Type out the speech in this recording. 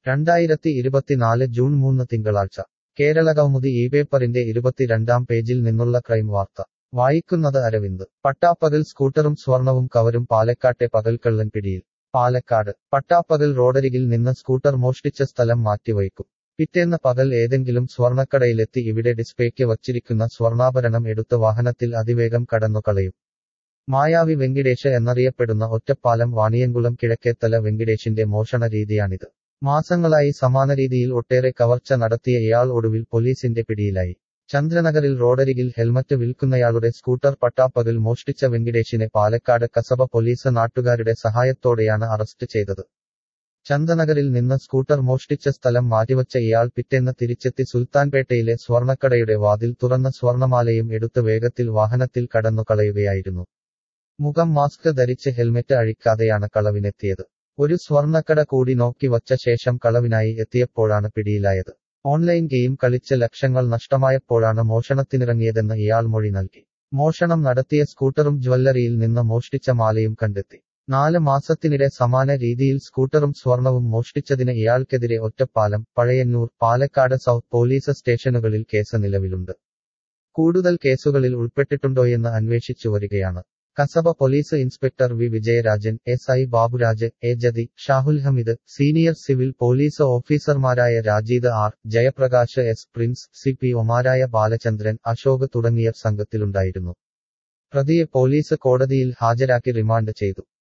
രണ്ടായിരത്തി ഇരുപത്തിനാല് ജൂൺ മൂന്ന് തിങ്കളാഴ്ച കേരള കൗമുദി ഈ പേപ്പറിന്റെ ഇരുപത്തിരണ്ടാം പേജിൽ നിന്നുള്ള ക്രൈം വാർത്ത വായിക്കുന്നത് അരവിന്ദ് പട്ടാപ്പകൽ സ്കൂട്ടറും സ്വർണവും കവരും പാലക്കാട്ടെ പകൽക്കള്ളൻ പിടിയിൽ പാലക്കാട് പട്ടാപ്പകൽ റോഡരികിൽ നിന്ന് സ്കൂട്ടർ മോഷ്ടിച്ച സ്ഥലം മാറ്റിവയ്ക്കും പിറ്റേന്ന് പകൽ ഏതെങ്കിലും സ്വർണക്കടയിലെത്തി ഇവിടെ ഡിസ്പ്ലേക്ക് വച്ചിരിക്കുന്ന സ്വർണ്ണാഭരണം എടുത്ത് വാഹനത്തിൽ അതിവേഗം കടന്നുകളയും മായാവി വെങ്കിടേഷ് എന്നറിയപ്പെടുന്ന ഒറ്റപ്പാലം വാണിയംകുളം കിഴക്കേത്തല വെങ്കിടേഷിന്റെ മോഷണ രീതിയാണിത് മാസങ്ങളായി സമാന രീതിയിൽ ഒട്ടേറെ കവർച്ച നടത്തിയ ഇയാൾ ഒടുവിൽ പോലീസിന്റെ പിടിയിലായി ചന്ദ്രനഗറിൽ റോഡരികിൽ ഹെൽമറ്റ് വിൽക്കുന്നയാളുടെ സ്കൂട്ടർ പട്ടാപ്പകൽ മോഷ്ടിച്ച വെങ്കിടേഷിനെ പാലക്കാട് കസബ പോലീസ് നാട്ടുകാരുടെ സഹായത്തോടെയാണ് അറസ്റ്റ് ചെയ്തത് ചന്ദനഗറിൽ നിന്ന് സ്കൂട്ടർ മോഷ്ടിച്ച സ്ഥലം മാറ്റിവച്ച ഇയാൾ പിറ്റേന്ന് തിരിച്ചെത്തി സുൽത്താൻപേട്ടയിലെ സ്വർണക്കടയുടെ വാതിൽ തുറന്ന സ്വർണമാലയും എടുത്ത് വേഗത്തിൽ വാഹനത്തിൽ കടന്നു കളയുകയായിരുന്നു മുഖം മാസ്ക് ധരിച്ച് ഹെൽമെറ്റ് അഴിക്കാതെയാണ് കളവിനെത്തിയത് ഒരു സ്വർണക്കട കൂടി നോക്കി വച്ച ശേഷം കളവിനായി എത്തിയപ്പോഴാണ് പിടിയിലായത് ഓൺലൈൻ ഗെയിം കളിച്ച് ലക്ഷങ്ങൾ നഷ്ടമായപ്പോഴാണ് മോഷണത്തിനിറങ്ങിയതെന്ന് ഇയാൾ മൊഴി നൽകി മോഷണം നടത്തിയ സ്കൂട്ടറും ജ്വല്ലറിയിൽ നിന്ന് മോഷ്ടിച്ച മാലയും കണ്ടെത്തി നാല് മാസത്തിനിടെ സമാന രീതിയിൽ സ്കൂട്ടറും സ്വർണവും മോഷ്ടിച്ചതിന് ഇയാൾക്കെതിരെ ഒറ്റപ്പാലം പഴയന്നൂർ പാലക്കാട് സൗത്ത് പോലീസ് സ്റ്റേഷനുകളിൽ കേസ് നിലവിലുണ്ട് കൂടുതൽ കേസുകളിൽ ഉൾപ്പെട്ടിട്ടുണ്ടോയെന്ന് അന്വേഷിച്ചു വരികയാണ് Kasaba police inspector V Vijayarajan S I Baburaj A Jathi Shahul Hameed senior civil police ഓഫീസർമാരായ Rajeed R Jayaprakash S Prince C P ഒമാരായ ബാലചന്ദ്രൻ അശോക് തുടങ്ങിയവർ സംഘത്തിലുണ്ടായിരുന്നു പ്രതിയെ പോലീസ് കോടതിയിൽ ഹാജരാക്കി റിമാൻഡ് ചെയ്തു